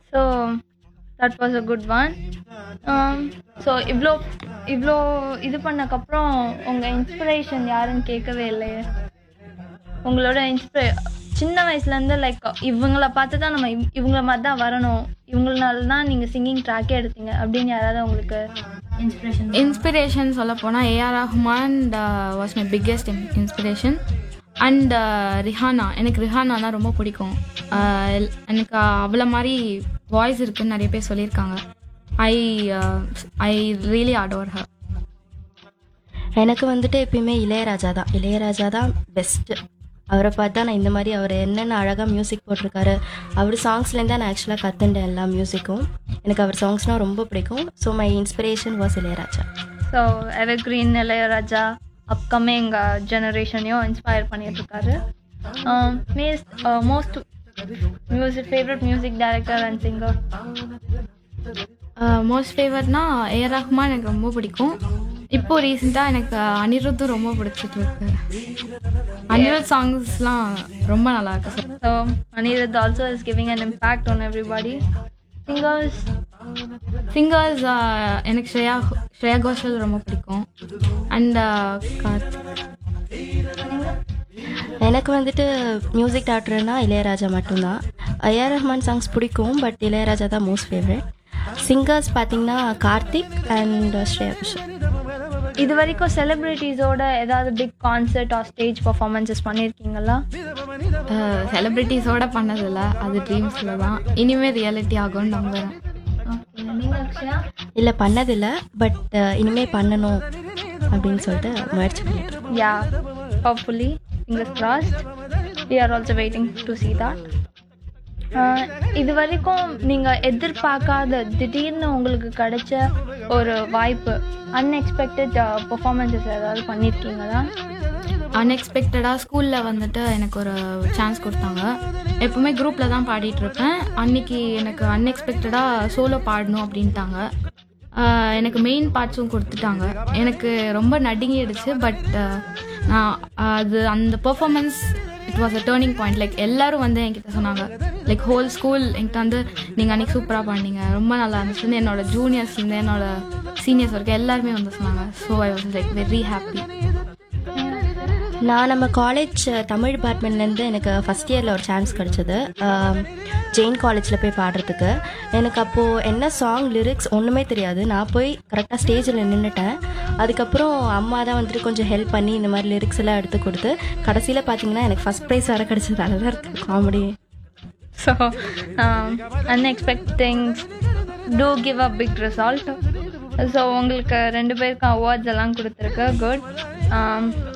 So that was a good one so இவ்வளோ இவ்வளோ இது பண்ணக்கப்புறம் உங்கள் இன்ஸ்பிரேஷன் யாருன்னு கேட்கவே இல்லையே உங்களோட இன்ஸ்பிரே சின்ன வயசுலேருந்து லைக் இவங்கள பார்த்து தான் நம்ம இவ்- இவங்கள மாதிரி தான் வரணும் இவங்களால தான் நீங்கள் சிங்கிங் ட்ராக்கே எடுத்தீங்க அப்படின்னு யாராவது உங்களுக்கு இன்ஸ்பிரேஷன் இன்ஸ்பிரேஷன் சொல்ல போனால் A R Rahman was my biggest inspiration and Rihanna எனக்கு ரிஹானா தான் ரொம்ப பிடிக்கும் Uh, எனக்கு அவ்வளோ மாதிரி வாய்ஸ் இருக்குன்னு நிறைய பேர் சொல்லியிருக்காங்க I I really adore her எனக்கு வந்துட்டு எப்பயுமே இளையராஜா தான் இளையராஜா தான் பெஸ்ட்டு அவரை பார்த்தா நான் இந்த மாதிரி அவர் என்னென்ன அழகாக மியூசிக் போட்டிருக்காரு அவர் சாங்ஸ்லேருந்து தான் நான் ஆக்சுவலாக கற்றுண்டேன் எல்லா மியூசிக்கும் எனக்கு அவர் சாங்ஸ்னால் ரொம்ப பிடிக்கும் so my inspiration was Ilaiyaraaja so evergreen Ilaiyaraaja upcoming ஜெனரேஷனையும் இன்ஸ்பயர் பண்ணிட்டு இருக்காரு most music favourite music director and singer most ஃபேவர்ட்னா ஏஆர் ரஹ்மான் எனக்கு ரொம்ப பிடிக்கும் இப்போ ரீசெண்டாக எனக்கு அனிருத்தும் ரொம்ப பிடிச்சிட்டு இருக்கு அனிருத் சாங்ஸ்லாம் ரொம்ப நல்லா இருக்கு sir so Anirudh also is giving an impact on everybody singers singers எனக்கு ஸ்ரேயா ஸ்ரேயா கோஷல் ரொம்ப பிடிக்கும் அண்ட் கார்த்திக் எனக்கு வந்துட்டு மியூசிக் டாக்டர்னா இளையராஜா மட்டும்தான் ஏஆர் ரஹ்மான் சாங்ஸ் பிடிக்கும் பட் இளையராஜா தான் மோஸ்ட் ஃபேவரட் சிங்கர்ஸ் பார்த்தீங்கன்னா கார்த்திக் அண்ட் ஸ்ரேயா கோஷல் இது வரைக்கும் செலிப்ரிட்டிஸோட ஏதாவது big concert or stage performances பண்ணியிருக்கீங்களா செலிப்ரிட்டிஸோட பண்ணதில்ல அது ட்ரீம்ஸில் தான் இனிமேல் ரியாலிட்டி ஆகும்னு நம்புகிறேன் ஓகே நீங்கள் அக்ஷயா இல்லை பண்ணதில்லை பட் இனிமேல் பண்ணணும் அப்படின்னு சொல்லிட்டு முயற்சி பண்ணிட்டு இருக்கோம். Yeah hopefully fingers crossed we are also waiting to see that ah இது வரைக்கும் நீங்கள் எதிர்பார்க்காத திடீர்னு உங்களுக்கு கிடைச்ச ஒரு வாய்ப்பு அன்எக்ஸ்பெக்டட் பர்ஃபார்மன்ஸஸ் ஏதாவது பண்ணியிருக்கீங்களா அன்எக்ஸ்பெக்டடாக ஸ்கூலில் வந்துட்டு எனக்கு ஒரு சான்ஸ் கொடுத்தாங்க எப்பவுமே குரூப்பில் தான் பாடிட்டு இருப்பேன் அன்னைக்கு எனக்கு அன்எக்ஸ்பெக்டடாக சோலோ பாடணும் அப்படின்ட்டாங்க ஆஹ் எனக்கு மெயின் பார்ட்ஸும் கொடுத்துட்டாங்க எனக்கு ரொம்ப நடுங்கிடுச்சு பட் நான் அது அந்த performance it was a turning point like எல்லாரும் வந்து என்கிட்ட சொன்னாங்க லைக் ஹோல் ஸ்கூல் என்கிட்ட வந்து நீங்கள் அன்றைக்கி சூப்பராக பாடினீங்க ரொம்ப நல்லா இருந்துச்சுன்னு என்னோட ஜூனியர்ஸ்லேருந்து என்னோட சீனியர்ஸ் வரைக்கும் எல்லாருமே வந்து சொன்னாங்க so I was like very happy நான் நம்ம காலேஜ் தமிழ் டிபார்ட்மெண்ட்லேருந்து எனக்கு ஃபஸ்ட் இயரில் ஒரு சான்ஸ் கிடச்சிது ஜெயின் காலேஜில் போய் பாடுறதுக்கு எனக்கு அப்போது என்ன சாங் லிரிக்ஸ் ஒன்றுமே தெரியாது நான் போய் கரெக்டாக ஸ்டேஜில் நின்றுட்டேன் அதுக்கப்புறம் அம்மா தான் வந்துட்டு கொஞ்சம் ஹெல்ப் பண்ணி இந்த மாதிரி லிரிக்ஸ் எல்லாம் எடுத்து கொடுத்து கடைசியில் பார்த்தீங்கன்னா எனக்கு ஃபஸ்ட் ப்ரைஸ் வர கிடச்சது அதுதான் இருக்குது comedy so unexpectings to give a big result so உங்களுக்கு ரெண்டு பேருக்கும் அவார்ட்ஸ் எல்லாம் கொடுத்துருக்கு குட்